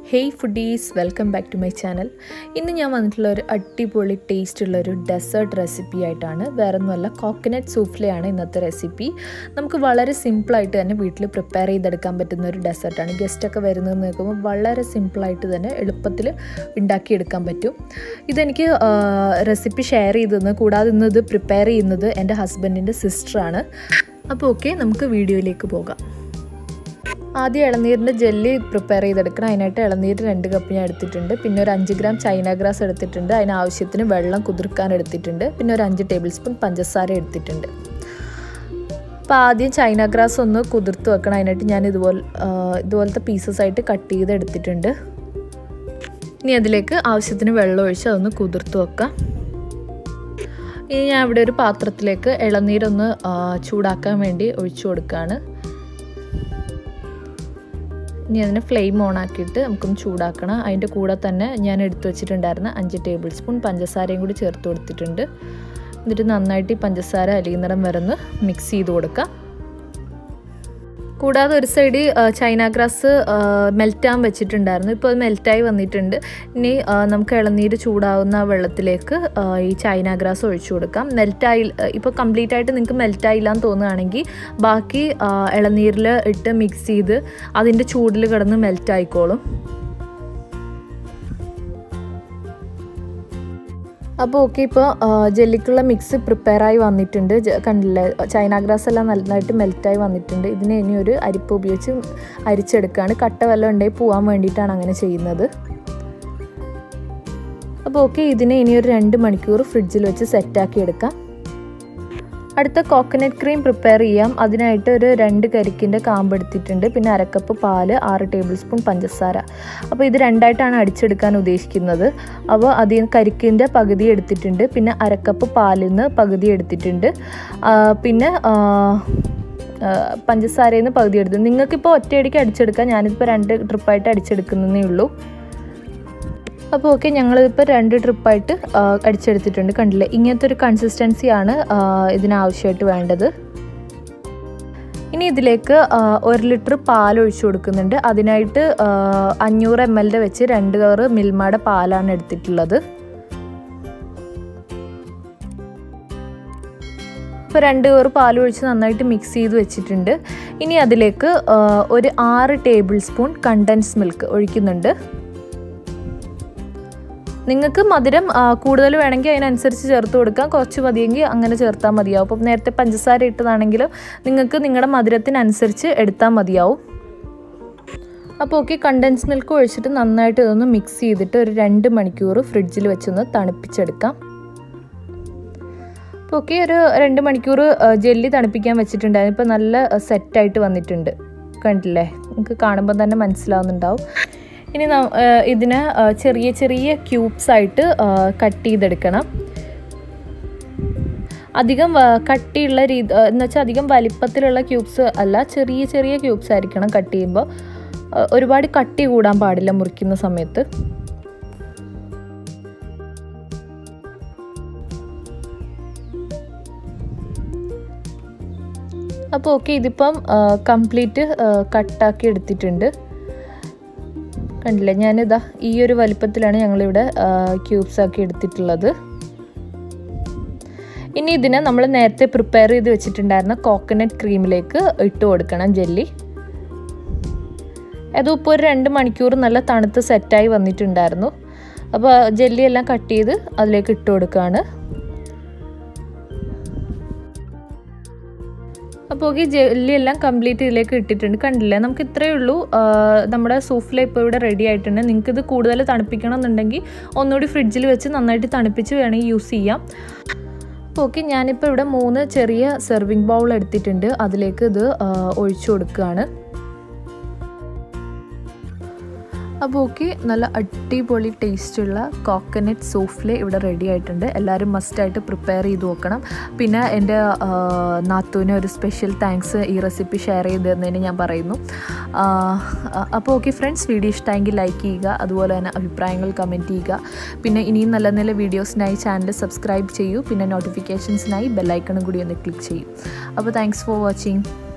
hey foodies welcome back to my channel ഇന്ന് ഞാൻ വന്നിട്ടുള്ള ഒരു അടിപൊളി ടേസ്റ്റ് ഉള്ള ഒരു ഡെസേർട്ട് റെസിപ്പി ആയിട്ടാണ് വേറെ ഒന്നുമല്ല കോക്കനട്ട് സൂഫ്ലയാണ് ഇന്നത്തെ റെസിപ്പി നമുക്ക് വളരെ സിമ്പിളായിട്ട് തന്നെ വീട്ടിൽ പ്രിപ്പയർ ചെയ്തെടുക്കാൻ പറ്റുന്ന ഒരു ഡെസേർട്ടാണ് ഗസ്റ്റൊക്കെ വരുന്നത് നോക്കുമ്പോൾ വളരെ സിമ്പിളായിട്ട് തന്നെ എളുപ്പത്തിൽ ഉണ്ടാക്കിയെടുക്കാൻ പറ്റും ഇതെനിക്ക് റെസിപ്പി ഷെയർ ചെയ്തതെന്ന് കൂടാതെ ഇന്ന് ഇത് പ്രിപ്പയർ ചെയ്യുന്നത് എൻ്റെ ഹസ്ബൻഡിൻ്റെ സിസ്റ്ററാണ് അപ്പോൾ ഓക്കെ നമുക്ക് വീഡിയോയിലേക്ക് പോകാം ആദ്യം ഇളനീരിൻ്റെ ജെല്ലി പ്രിപ്പയർ ചെയ്തെടുക്കണം അതിനായിട്ട് ഇളനീര് രണ്ട് കപ്പ് ഞാൻ എടുത്തിട്ടുണ്ട് പിന്നെ ഒരു അഞ്ച് ഗ്രാം ചൈന ഗ്രാസ് എടുത്തിട്ടുണ്ട് അതിന് ആവശ്യത്തിന് വെള്ളം കുതിർക്കാൻ എടുത്തിട്ടുണ്ട് പിന്നെ ഒരു അഞ്ച് ടേബിൾ സ്പൂൺ പഞ്ചസാര എടുത്തിട്ടുണ്ട് അപ്പോൾ ആദ്യം ചൈന ഗ്രാസ് ഒന്ന് കുതിർത്ത് വെക്കണം അതിനായിട്ട് ഞാൻ ഇതുപോലെ ഇതുപോലത്തെ പീസസ് ആയിട്ട് കട്ട് ചെയ്ത് എടുത്തിട്ടുണ്ട് ഇനി അതിലേക്ക് ആവശ്യത്തിന് വെള്ളം ഒഴിച്ച് അതൊന്ന് കുതിർത്ത് വെക്കാം ഇനി ഞാൻ ഇവിടെ ഒരു പാത്രത്തിലേക്ക് ഇളനീരൊന്ന് ചൂടാക്കാൻ വേണ്ടി ഒഴിച്ചു കൊടുക്കുകയാണ് ഇനി അതിന് ഫ്ലെയിം ഓൺ ആക്കിയിട്ട് നമുക്കൊന്ന് ചൂടാക്കണം അതിൻ്റെ കൂടെ തന്നെ ഞാൻ എടുത്തു വെച്ചിട്ടുണ്ടായിരുന്ന അഞ്ച് ടേബിൾ സ്പൂൺ പഞ്ചസാരയും കൂടി ചേർത്ത് കൊടുത്തിട്ടുണ്ട് എന്നിട്ട് നന്നായിട്ട് ഈ പഞ്ചസാര അലിയുന്നിടം വരെ ഒന്ന് മിക്സ് ചെയ്ത് കൊടുക്കാം കൂടാതെ ഒരു സൈഡ് ചൈന ഗ്രാസ് മെൽറ്റാൻ വെച്ചിട്ടുണ്ടായിരുന്നു ഇപ്പോൾ അത് മെൽറ്റായി വന്നിട്ടുണ്ട് ഇനി നമുക്ക് ഇളനീര് ചൂടാവുന്ന വെള്ളത്തിലേക്ക് ഈ ചൈന ഗ്രാസ് ഒഴിച്ചു കൊടുക്കാം മെൽറ്റായി ഇപ്പോൾ കംപ്ലീറ്റ് ആയിട്ട് നിങ്ങൾക്ക് മെൽറ്റായില്ല എന്ന് തോന്നുകയാണെങ്കിൽ ബാക്കി ഇളനീരിൽ ഇട്ട് മിക്സ് ചെയ്ത് അതിൻ്റെ ചൂടിൽ കിടന്ന് മെൽറ്റായിക്കോളും അപ്പോൾ ഓക്കെ ഇപ്പോൾ ജെല്ലിക്കുള്ള മിക്സ് പ്രിപ്പയർ ആയി വന്നിട്ടുണ്ട് കണ്ടില്ലേ ചൈന ഗ്രാസ് എല്ലാം നന്നായിട്ട് മെൽറ്റായി വന്നിട്ടുണ്ട് ഇതിനെ ഇനി ഒരു അരിപ്പ് ഉപയോഗിച്ച് അരിച്ചെടുക്കുകയാണ് കട്ട വല്ലതും ഉണ്ടെങ്കിൽ പോകാൻ വേണ്ടിയിട്ടാണ് അങ്ങനെ ചെയ്യുന്നത് അപ്പോൾ ഓക്കെ ഇതിനെ ഇനി ഒരു രണ്ട് മണിക്കൂർ ഫ്രിഡ്ജിൽ വെച്ച് സെറ്റാക്കി എടുക്കാം അടുത്ത കോക്കനട്ട് ക്രീം പ്രിപ്പയർ ചെയ്യാം അതിനായിട്ട് ഒരു രണ്ട് കരിക്കിൻ്റെ കാമ്പ് എടുത്തിട്ടുണ്ട് പിന്നെ അരക്കപ്പ് പാല് ആറ് ടേബിൾ സ്പൂൺ പഞ്ചസാര അപ്പോൾ ഇത് രണ്ടായിട്ടാണ് അടിച്ചെടുക്കാൻ ഉദ്ദേശിക്കുന്നത് അപ്പോൾ അതിൽ കരിക്കിൻ്റെ പകുതി എടുത്തിട്ടുണ്ട് പിന്നെ അരക്കപ്പ് പാലിൽ നിന്ന് പകുതി എടുത്തിട്ടുണ്ട് പിന്നെ പഞ്ചസാരയിൽ നിന്ന് പകുതി എടുത്തു നിങ്ങൾക്കിപ്പോൾ ഒറ്റയടിക്ക് അടിച്ചെടുക്കാം ഞാനിപ്പോൾ രണ്ട് ട്രിപ്പായിട്ട് അടിച്ചെടുക്കുന്നതേ ഉള്ളൂ അപ്പോൾ ഓക്കെ ഞങ്ങളിപ്പോൾ രണ്ട് ട്രിപ്പായിട്ട് അടിച്ചെടുത്തിട്ടുണ്ട് കണ്ടില്ലേ ഇങ്ങനത്തെ ഒരു കൺസിസ്റ്റൻസിയാണ് ഇതിനാവശ്യമായിട്ട് വേണ്ടത് ഇനി ഇതിലേക്ക് ഒരു ലിറ്റർ പാൽ ഒഴിച്ചു കൊടുക്കുന്നുണ്ട് അതിനായിട്ട് അഞ്ഞൂറ് എം എല്ലിൻ്റെ വെച്ച് രണ്ട് കവറ് മിൽമയുടെ പാലാണ് എടുത്തിട്ടുള്ളത് ഇപ്പോൾ രണ്ട് കവർ പാൽ ഒഴിച്ച് നന്നായിട്ട് മിക്സ് ചെയ്ത് വെച്ചിട്ടുണ്ട് ഇനി അതിലേക്ക് ഒരു ആറ് ടേബിൾ സ്പൂൺ കണ്ടൻസ് മിൽക്ക് ഒഴിക്കുന്നുണ്ട് നിങ്ങൾക്ക് മധുരം കൂടുതൽ വേണമെങ്കിൽ അതിനനുസരിച്ച് ചേർത്ത് കൊടുക്കാം കുറച്ച് മതിയെങ്കിൽ അങ്ങനെ ചേർത്താൽ മതിയാവും അപ്പം നേരത്തെ പഞ്ചസാര ഇട്ടതാണെങ്കിൽ നിങ്ങൾക്ക് നിങ്ങളുടെ മധുരത്തിനനുസരിച്ച് എടുത്താൽ മതിയാവും അപ്പോൾ ഓക്കെ കണ്ടൻസ് മിൽക്ക് ഒഴിച്ചിട്ട് നന്നായിട്ട് ഇതൊന്ന് മിക്സ് ചെയ്തിട്ട് ഒരു രണ്ട് മണിക്കൂർ ഫ്രിഡ്ജിൽ വെച്ചൊന്ന് തണുപ്പിച്ചെടുക്കാം അപ്പോൾ ഓക്കെ ഒരു രണ്ട് മണിക്കൂർ ജെല്ലി തണുപ്പിക്കാൻ വെച്ചിട്ടുണ്ടായിരുന്നു ഇപ്പോൾ നല്ല സെറ്റായിട്ട് വന്നിട്ടുണ്ട് കണ്ടില്ലേ നിങ്ങൾക്ക് കാണുമ്പോൾ തന്നെ മനസ്സിലാവുന്നുണ്ടാവും ഇനി ഇതിന് ചെറിയ ചെറിയ ക്യൂബ്സ് ആയിട്ട് കട്ട് ചെയ്തെടുക്കണം അധികം കട്ടിയുള്ള രീതി എന്ന് വെച്ചാൽ അധികം വലിപ്പത്തിലുള്ള ക്യൂബ്സ് അല്ല ചെറിയ ചെറിയ ക്യൂബ്സ് ആയിരിക്കണം കട്ട് ചെയ്യുമ്പോൾ ഒരുപാട് കട്ടി കൂടാൻ പാടില്ല മുറിക്കുന്ന സമയത്ത് അപ്പോൾ ഓക്കെ ഇതിപ്പം കംപ്ലീറ്റ് കട്ടാക്കി എടുത്തിട്ടുണ്ട് കണ്ടില്ലേ ഞാനിതാ ഈ ഒരു വലിപ്പത്തിലാണ് ഞങ്ങളിവിടെ ക്യൂബ്സ് ആക്കി എടുത്തിട്ടുള്ളത് ഇനി ഇതിനെ നമ്മൾ നേരത്തെ പ്രിപ്പയർ ചെയ്ത് വെച്ചിട്ടുണ്ടായിരുന്ന കോക്കനട്ട് ക്രീമിലേക്ക് ഇട്ട് കൊടുക്കണം ജെല്ലി അതും ഇപ്പോൾ ഒരു രണ്ട് മണിക്കൂർ നല്ല തണുത്ത് സെറ്റായി വന്നിട്ടുണ്ടായിരുന്നു അപ്പോൾ ജെല്ലി എല്ലാം കട്ട് ചെയ്ത് അതിലേക്ക് ഇട്ട് കൊടുക്കുകയാണ് അപ്പോൾ ഈ ജെല്ലി എല്ലാം കംപ്ലീറ്റ് ഇതിലേക്ക് ഇട്ടിട്ടുണ്ട് കണ്ടില്ലേ നമുക്ക് ഇത്രയേ ഉള്ളൂ നമ്മുടെ സൂഫ്ല ഇപ്പോൾ ഇവിടെ റെഡി ആയിട്ടുണ്ട് നിങ്ങൾക്ക് ഇത് കൂടുതൽ തണുപ്പിക്കണം എന്നുണ്ടെങ്കിൽ ഒന്നുകൂടി ഫ്രിഡ്ജിൽ വെച്ച് നന്നായിട്ട് തണുപ്പിച്ച് വേണമെങ്കിൽ യൂസ് ചെയ്യാം അപ്പോൾ ഓക്കെ ഞാനിപ്പോൾ ഇവിടെ മൂന്ന് ചെറിയ സെർവിങ് ബൗൾ എടുത്തിട്ടുണ്ട് അതിലേക്ക് ഇത് ഒഴിച്ചു കൊടുക്കുകയാണ് അപ്പോൾ ഓക്കെ നല്ല അടിപൊളി ടേസ്റ്റുള്ള കോക്കനട്ട് സൂഫ്ലെ ഇവിടെ റെഡി ആയിട്ടുണ്ട് എല്ലാവരും മസ്റ്റായിട്ട് പ്രിപ്പയർ ചെയ്ത് നോക്കണം പിന്നെ എൻ്റെ നാത്തൂന് ഒരു സ്പെഷ്യൽ താങ്ക്സ് ഈ റെസിപ്പി ഷെയർ ചെയ്ത് തന്നതിന് ഞാൻ പറയുന്നു അപ്പോൾ ഓക്കെ ഫ്രണ്ട്സ് വീഡിയോ ഇഷ്ടമെങ്കിൽ ലൈക്ക് ചെയ്യുക അതുപോലെ തന്നെ അഭിപ്രായങ്ങൾ കമൻറ്റ് ചെയ്യുക പിന്നെ ഇനിയും നല്ല നല്ല വീഡിയോസിനായി ചാനൽ സബ്സ്ക്രൈബ് ചെയ്യൂ പിന്നെ നോട്ടിഫിക്കേഷൻസിനായി ബെല്ലൈക്കണും കൂടി ഒന്ന് ക്ലിക്ക് ചെയ്യൂ അപ്പോൾ താങ്ക്സ് ഫോർ വാച്ചിങ്